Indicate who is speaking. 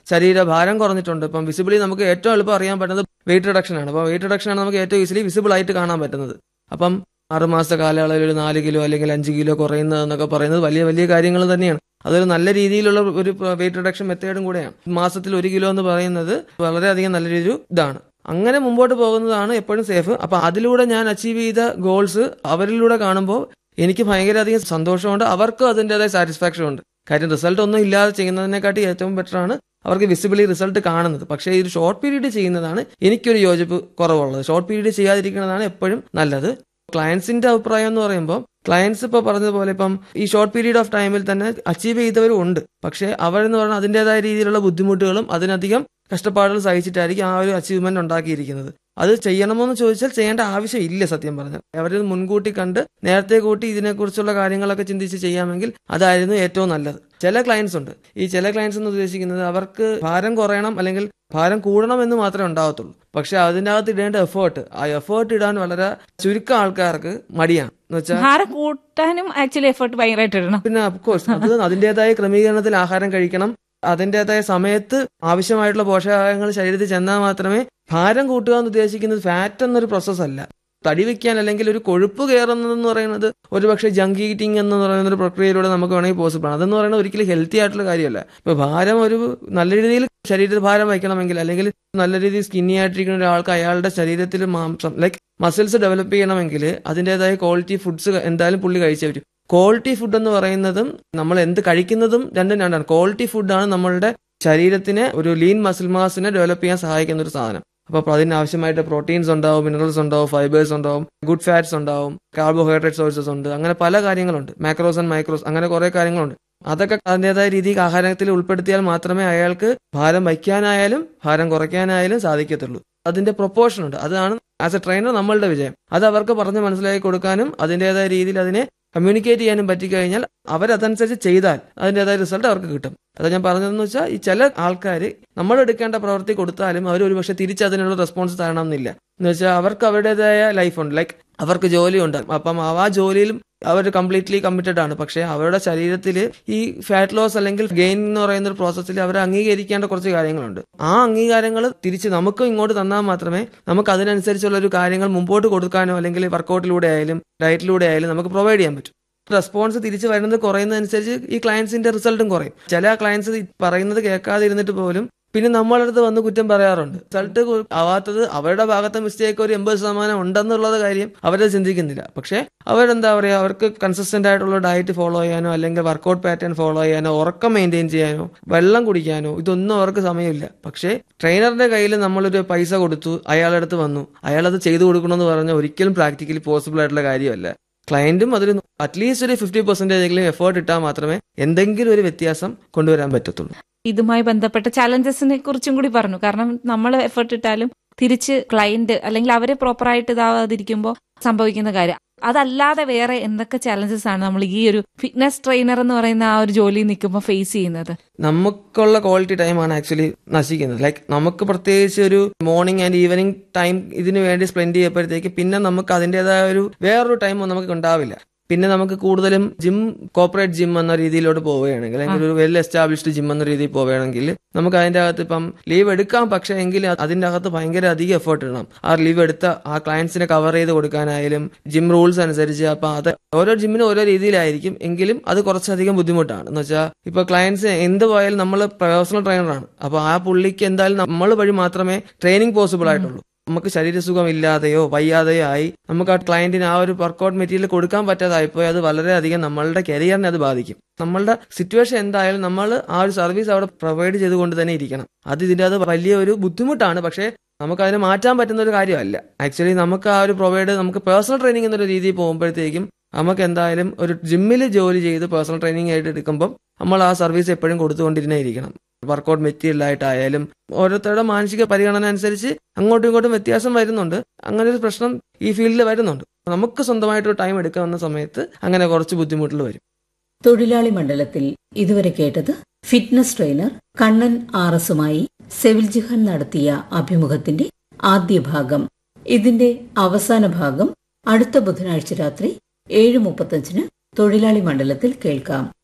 Speaker 1: ശരീരഭാരം കുറഞ്ഞിട്ടുണ്ട് ഇപ്പം വിസിബിളി നമുക്ക് ഏറ്റവും എളുപ്പം അറിയാൻ പറ്റുന്നത് വെയിറ്റ് റിഡക്ഷൻ ആണ് അപ്പോൾ വെയിറ്റ് റിഡക്ഷൻ ആണ് നമുക്ക് ഏറ്റവും ഈസിലി വിസിബിൾ ആയിട്ട് കാണാൻ പറ്റുന്നത് അപ്പം ആറുമാസ കാലയളവിൽ ഒരു നാല് കിലോ അല്ലെങ്കിൽ അഞ്ച് കിലോ കുറയുന്നതെന്നൊക്കെ പറയുന്നത് വലിയ വലിയ കാര്യങ്ങൾ തന്നെയാണ് അതൊരു നല്ല രീതിയിലുള്ള ഒരു വെയിറ്റ് റിഡക്ഷൻ മെത്തേഡും കൂടെയാണ് മാസത്തിൽ ഒരു കിലോ എന്ന് പറയുന്നത് വളരെയധികം നല്ല ഒരു ഇതാണ് അങ്ങനെ മുമ്പോട്ട് പോകുന്നതാണ് എപ്പോഴും സേഫ് അപ്പൊ അതിലൂടെ ഞാൻ അച്ചീവ് ചെയ്ത ഗോൾസ് അവരിലൂടെ കാണുമ്പോൾ എനിക്ക് ഭയങ്കര അധികം സന്തോഷമുണ്ട് അവർക്കും അതിൻ്റെതായ സാറ്റിസ്ഫാക്ഷൻ ഉണ്ട് കാര്യം റിസൾട്ട് ഒന്നും ഇല്ലാതെ ചെയ്യുന്നതിനെക്കാട്ടി ഏറ്റവും ബെറ്റർ ആണ് അവർക്ക് വിസിബിളി റിസൾട്ട് കാണുന്നത് പക്ഷേ ഈ ഒരു ഷോർട്ട് പീരീഡ് ചെയ്യുന്നതാണ് എനിക്കൊരു യോജിപ്പ് കുറവുള്ളത് ഷോർട്ട് പീരീഡ് ചെയ്യാതിരിക്കുന്നതാണ് എപ്പോഴും നല്ലത് ക്ലയൻസിന്റെ അഭിപ്രായം എന്ന് പറയുമ്പോൾ ക്ലയൻസ് ഇപ്പോൾ പറഞ്ഞതുപോലെ ഇപ്പം ഈ ഷോർട്ട് പീരീഡ് ഓഫ് ടൈമിൽ തന്നെ അച്ചീവ് ചെയ്തവരും ഉണ്ട് പക്ഷേ അവരെന്ന് പറഞ്ഞാൽ അതിൻ്റെതായ രീതിയിലുള്ള ബുദ്ധിമുട്ടുകളും അതിനധികം കഷ്ടപ്പാടുകൾ സഹിച്ചിട്ടായിരിക്കും ആ ഒരു അച്ചീവ്മെന്റ് ഉണ്ടാക്കിയിരിക്കുന്നത് അത് ചെയ്യണമെന്ന് ചോദിച്ചാൽ ചെയ്യേണ്ട ആവശ്യമില്ല സത്യം പറഞ്ഞാൽ അവരിത് മുൻകൂട്ടി കണ്ട് നേരത്തെ കൂട്ടി ഇതിനെക്കുറിച്ചുള്ള കാര്യങ്ങളൊക്കെ ചിന്തിച്ച് ചെയ്യാമെങ്കിൽ അതായിരുന്നു ഏറ്റവും നല്ലത് ചില ക്ലയൻസ് ഉണ്ട് ഈ ചില ക്ലയൻസ് എന്ന് ഉദ്ദേശിക്കുന്നത് അവർക്ക് ഭാരം കുറയണം അല്ലെങ്കിൽ ഭാരം കൂടണം എന്ന് മാത്രമേ ഉണ്ടാകത്തുള്ളൂ പക്ഷെ അതിൻ്റെ അകത്ത് ഇടേണ്ട എഫേർട്ട് ആ എഫേർട്ട് ഇടാൻ വളരെ ചുരുക്കം ആൾക്കാർക്ക് മടിയാണ് എന്ന് വെച്ചാൽ
Speaker 2: ഭാരം കൂട്ടാനും ആക്ച്വലി എഫേർട്ട് ഭയങ്കരമായിട്ട് ഇടണം
Speaker 1: പിന്നെ അഫ്കോഴ്സ് അത് അതിൻ്റെതായ ക്രമീകരണത്തിൽ ആഹാരം കഴിക്കണം അതിൻ്റെതായ സമയത്ത് ആവശ്യമായിട്ടുള്ള പോഷകാഹാരങ്ങൾ ശരീരത്തിൽ ചെന്നാൽ മാത്രമേ ഭാരം കൂട്ടുക എന്ന് ഉദ്ദേശിക്കുന്നത് ഫാറ്റ് എന്നൊരു പ്രോസസ്സ് അല്ല തടി വെക്കാൻ അല്ലെങ്കിൽ ഒരു കൊഴുപ്പ് കയറുന്നതെന്ന് പറയുന്നത് ഒരുപക്ഷെ ജങ്ക് ഈറ്റിംഗ് എന്ന് പറയുന്ന ഒരു പ്രക്രിയയിലൂടെ നമുക്ക് വേണമെങ്കിൽ പോസിബിൾ ആണ് അതെന്ന് പറയുന്നത് ഒരിക്കലും ഹെൽത്തി ആയിട്ടുള്ള കാര്യമല്ല ഇപ്പൊ ഭാരം ഒരു നല്ല രീതിയിൽ ശരീരത്തിൽ ഭാരം വയ്ക്കണമെങ്കിൽ അല്ലെങ്കിൽ നല്ല രീതിയിൽ സ്കിന്നി ആയിട്ടിരിക്കുന്ന ഒരാൾക്ക് അയാളുടെ ശരീരത്തിൽ മാംസം ലൈക്ക് മസിൽസ് ഡെവലപ്പ് ചെയ്യണമെങ്കിൽ അതിൻ്റെതായ ക്വാളിറ്റി ഫുഡ്സ് എന്തായാലും പുള്ളി കഴിച്ചേ പറ്റും ക്വാളിറ്റി ഫുഡ് എന്ന് പറയുന്നതും നമ്മൾ എന്ത് കഴിക്കുന്നതും രണ്ടും രണ്ടാണ് ക്വാളിറ്റി ഫുഡാണ് നമ്മളുടെ ശരീരത്തിനെ ഒരു ലീൻ മസിൽ മാസിനെ ഡെവലപ്പ് ചെയ്യാൻ സഹായിക്കുന്ന ഒരു സാധനം അപ്പോൾ അതിന് ആവശ്യമായിട്ട് പ്രോട്ടീൻസ് ഉണ്ടാവും മിനറൽസ് ഉണ്ടാവും ഫൈബേഴ്സ് ഉണ്ടാവും ഗുഡ് ഫാറ്റ്സ് ഉണ്ടാവും കാർബോഹൈഡ്രേറ്റ് സോഴ്സസ് ഉണ്ട് അങ്ങനെ പല കാര്യങ്ങളുണ്ട് മാക്രോസ് ആൻഡ് മൈക്രോസ് അങ്ങനെ കുറെ കാര്യങ്ങളുണ്ട് അതൊക്കെ അതിൻ്റെതായ രീതിയിൽ ആഹാരത്തിൽ ഉൾപ്പെടുത്തിയാൽ മാത്രമേ അയാൾക്ക് ഭാരം വയ്ക്കാനായാലും ഭാരം കുറയ്ക്കാനായാലും സാധിക്കത്തുള്ളൂ അതിന്റെ പ്രൊപ്പോർഷൻ ഉണ്ട് അതാണ് ആസ് എ ട്രെയിനർ നമ്മളുടെ വിജയം അത് അവർക്ക് പറഞ്ഞ് മനസ്സിലാക്കി കൊടുക്കാനും അതിൻ്റെതായ രീതിയിൽ അതിനെ കമ്മ്യൂണിക്കേറ്റ് ചെയ്യാനും പറ്റിക്കഴിഞ്ഞാൽ അവരതനുസരിച്ച് ചെയ്താൽ അതിൻ്റെതായ റിസൾട്ട് അവർക്ക് കിട്ടും അത് ഞാൻ പറഞ്ഞതെന്ന് വെച്ചാൽ ഈ ചില ആൾക്കാർ നമ്മൾ എടുക്കേണ്ട പ്രവൃത്തി കൊടുത്താലും അവർ ഒരുപക്ഷെ തിരിച്ച് അതിനുള്ള റെസ്പോൺസ് തരണമെന്നില്ല എന്ന് വെച്ചാൽ അവർക്ക് അവരുടേതായ ലൈഫുണ്ട് ലൈക്ക് അവർക്ക് ജോലിയുണ്ട് അപ്പം ആ ജോലിയിലും അവർ കംപ്ലീറ്റ്ലി കമ്മിറ്റഡ് ആണ് പക്ഷേ അവരുടെ ശരീരത്തിൽ ഈ ഫാറ്റ് ലോസ് അല്ലെങ്കിൽ ഗെയിൻ എന്ന് പറയുന്ന ഒരു പ്രോസസ്സിൽ അവർ അംഗീകരിക്കേണ്ട കുറച്ച് കാര്യങ്ങളുണ്ട് ആ അംഗീകാരങ്ങൾ തിരിച്ച് നമുക്ക് ഇങ്ങോട്ട് തന്നാൽ മാത്രമേ നമുക്ക് അതിനനുസരിച്ചുള്ള ഒരു കാര്യങ്ങൾ മുമ്പോട്ട് കൊടുക്കാനോ അല്ലെങ്കിൽ വർക്കൗട്ടിലൂടെ ആയാലും ഡയറ്റിലൂടെ ആയാലും നമുക്ക് പ്രൊവൈഡ് ചെയ്യാൻ പറ്റും റെസ്പോൺസ് തിരിച്ച് വരുന്നത് കുറയുന്നതനുസരിച്ച് ഈ ക്ലയൻസിന്റെ റിസൾട്ടും കുറയും ചില ക്ലയൻസ് പറയുന്നത് കേൾക്കാതെ ഇരുന്നിട്ട് പോലും പിന്നെ നമ്മളെ അടുത്ത് വന്ന് കുറ്റം പറയാറുണ്ട് റിസൾട്ട് ആവാത്തത് അവരുടെ ഭാഗത്തെ മിസ്റ്റേക്ക് ഒരു എൺപത് ശതമാനം ഉണ്ടെന്നുള്ളത് കാര്യം അവരെ ചിന്തിക്കുന്നില്ല പക്ഷേ അവരെന്താ പറയുക അവർക്ക് കൺസിസ്റ്റന്റ് ആയിട്ടുള്ള ഡയറ്റ് ഫോളോ ചെയ്യാനോ അല്ലെങ്കിൽ വർക്കൗട്ട് പാറ്റേൺ ഫോളോ ചെയ്യാനോ ഉറക്കം മെയിൻറ്റെയിൻ ചെയ്യാനോ വെള്ളം കുടിക്കാനോ ഇതൊന്നും അവർക്ക് സമയമില്ല പക്ഷേ ട്രെയിനറിന്റെ കയ്യിൽ നമ്മളൊരു പൈസ കൊടുത്തു അയാളുടെ അടുത്ത് വന്നു അയാളത് ചെയ്തു കൊടുക്കണമെന്ന് പറഞ്ഞാൽ ഒരിക്കലും പ്രാക്ടിക്കലി പോസിബിൾ ആയിട്ടുള്ള കാര്യമല്ല ക്ലയന്റും അതിൽ അറ്റ്ലീസ്റ്റ് ഒരു ഫിഫ്റ്റി പെർസെന്റേജെങ്കിലും എഫേർട്ട് ഇട്ടാൽ മാത്രമേ എന്തെങ്കിലും ഒരു വ്യത്യാസം കൊണ്ടുവരാൻ പറ്റത്തുള്ളൂ
Speaker 2: ഇതുമായി ബന്ധപ്പെട്ട ചലഞ്ചസിനെ കുറിച്ചും കൂടി പറഞ്ഞു കാരണം നമ്മൾ എഫേർട്ട് ഇട്ടാലും തിരിച്ച് ക്ലയന്റ് അല്ലെങ്കിൽ അവരെ പ്രോപ്പറായിട്ട് ഇതാവാതിരിക്കുമ്പോൾ സംഭവിക്കുന്ന കാര്യം അതല്ലാതെ വേറെ എന്തൊക്കെ ചലഞ്ചസ് ആണ് നമ്മൾ ഈ ഒരു ഫിറ്റ്നസ് ട്രെയിനർ എന്ന് പറയുന്ന ആ ഒരു ജോലി നിൽക്കുമ്പോൾ ഫേസ് ചെയ്യുന്നത്
Speaker 1: നമുക്കുള്ള ക്വാളിറ്റി ടൈമാണ് ആക്ച്വലി നശിക്കുന്നത് ലൈക്ക് നമുക്ക് പ്രത്യേകിച്ച് ഒരു മോർണിംഗ് ആൻഡ് ഈവനിങ് ടൈം ഇതിനു വേണ്ടി സ്പെൻഡ് ചെയ്യപ്പോഴത്തേക്ക് പിന്നെ നമുക്ക് അതിൻ്റെതായ ഒരു വേറൊരു ടൈം നമുക്ക് ഉണ്ടാവില്ല പിന്നെ നമുക്ക് കൂടുതലും ജിം കോപ്പറേറ്റ് ജിം എന്ന രീതിയിലോട്ട് പോവുകയാണെങ്കിൽ അല്ലെങ്കിൽ ഒരു വെൽ എസ്റ്റാബ്ലിഷ്ഡ് ജിം എന്ന രീതിയിൽ പോവുകയാണെങ്കിൽ നമുക്ക് അതിന്റെ അകത്ത് ഇപ്പം ലീവ് എടുക്കാം പക്ഷെ എങ്കിൽ അതിന്റെ അകത്ത് ഭയങ്കര അധികം എഫേർട്ട് ഇടണം ആ ലീവ് എടുത്ത ആ ക്ലയൻസിനെ കവർ ചെയ്ത് കൊടുക്കാനായാലും ജിം റൂൾസ് അനുസരിച്ച് അപ്പൊ അത് ഓരോ ജിമ്മിനും ഓരോ രീതിയിലായിരിക്കും എങ്കിലും അത് കുറച്ചധികം ബുദ്ധിമുട്ടാണ് എന്ന് വെച്ചാൽ ഇപ്പൊ ക്ലയൻസ് എന്ത് പോയാലും നമ്മൾ പേഴ്സണൽ ട്രെയിനറാണ് അപ്പൊ ആ പുള്ളിക്ക് എന്തായാലും നമ്മൾ വഴി മാത്രമേ ട്രെയിനിങ് പോസിബിൾ ആയിട്ടുള്ളൂ നമുക്ക് ശരീരസുഖം ഇല്ലാതെയോ വയ്യാതെയോ ആയി നമുക്ക് ആ ക്ലയന്റിന് ആ ഒരു വർക്കൗട്ട് മെറ്റീരിയൽ കൊടുക്കാൻ പറ്റാതായിപ്പോയി അത് വളരെയധികം നമ്മളുടെ കരിയറിനെ അത് ബാധിക്കും നമ്മളുടെ സിറ്റുവേഷൻ എന്തായാലും നമ്മൾ ആ ഒരു സർവീസ് അവിടെ പ്രൊവൈഡ് ചെയ്തുകൊണ്ട് തന്നെ ഇരിക്കണം അത് ഇതിന്റെ അത് വലിയ ഒരു ബുദ്ധിമുട്ടാണ് പക്ഷേ നമുക്ക് അതിനെ മാറ്റാൻ പറ്റുന്ന ഒരു കാര്യമല്ല ആക്ച്വലി നമുക്ക് ആ ഒരു പ്രൊവൈഡ് നമുക്ക് പേഴ്സണൽ ട്രെയിനിങ് എന്നൊരു രീതിയിൽ പോകുമ്പോഴത്തേക്കും നമുക്ക് എന്തായാലും ഒരു ജിമ്മിൽ ജോലി ചെയ്ത് പേഴ്സണൽ ട്രെയിനിങ് ആയിട്ട് എടുക്കുമ്പോൾ നമ്മൾ ആ സർവീസ് എപ്പോഴും കൊടുത്തുകൊണ്ടിരുന്നേ ഇരിക്കണം വർക്കൗട്ട് മെറ്റീരിയൽ ആയിട്ടായാലും ഓരോരുത്തരുടെ മാനസിക പരിഗണന അനുസരിച്ച് അങ്ങോട്ടും ഇങ്ങോട്ടും വ്യത്യാസം വരുന്നുണ്ട് അങ്ങനെ ഒരു പ്രശ്നം ഈ ഫീൽഡിൽ വരുന്നുണ്ട് നമുക്ക് സ്വന്തമായിട്ട് ടൈം എടുക്കാവുന്ന സമയത്ത് അങ്ങനെ കുറച്ച് ബുദ്ധിമുട്ടുകൾ വരും
Speaker 3: തൊഴിലാളി മണ്ഡലത്തിൽ ഇതുവരെ കേട്ടത് ഫിറ്റ്നസ് ട്രെയിനർ കണ്ണൻ ആർ എസുമായി സെവിൽ ജിഹാൻ നടത്തിയ അഭിമുഖത്തിന്റെ ആദ്യ ഭാഗം ഇതിന്റെ അവസാന ഭാഗം അടുത്ത ബുധനാഴ്ച രാത്രി ഏഴ് മുപ്പത്തഞ്ചിന് തൊഴിലാളി മണ്ഡലത്തിൽ കേൾക്കാം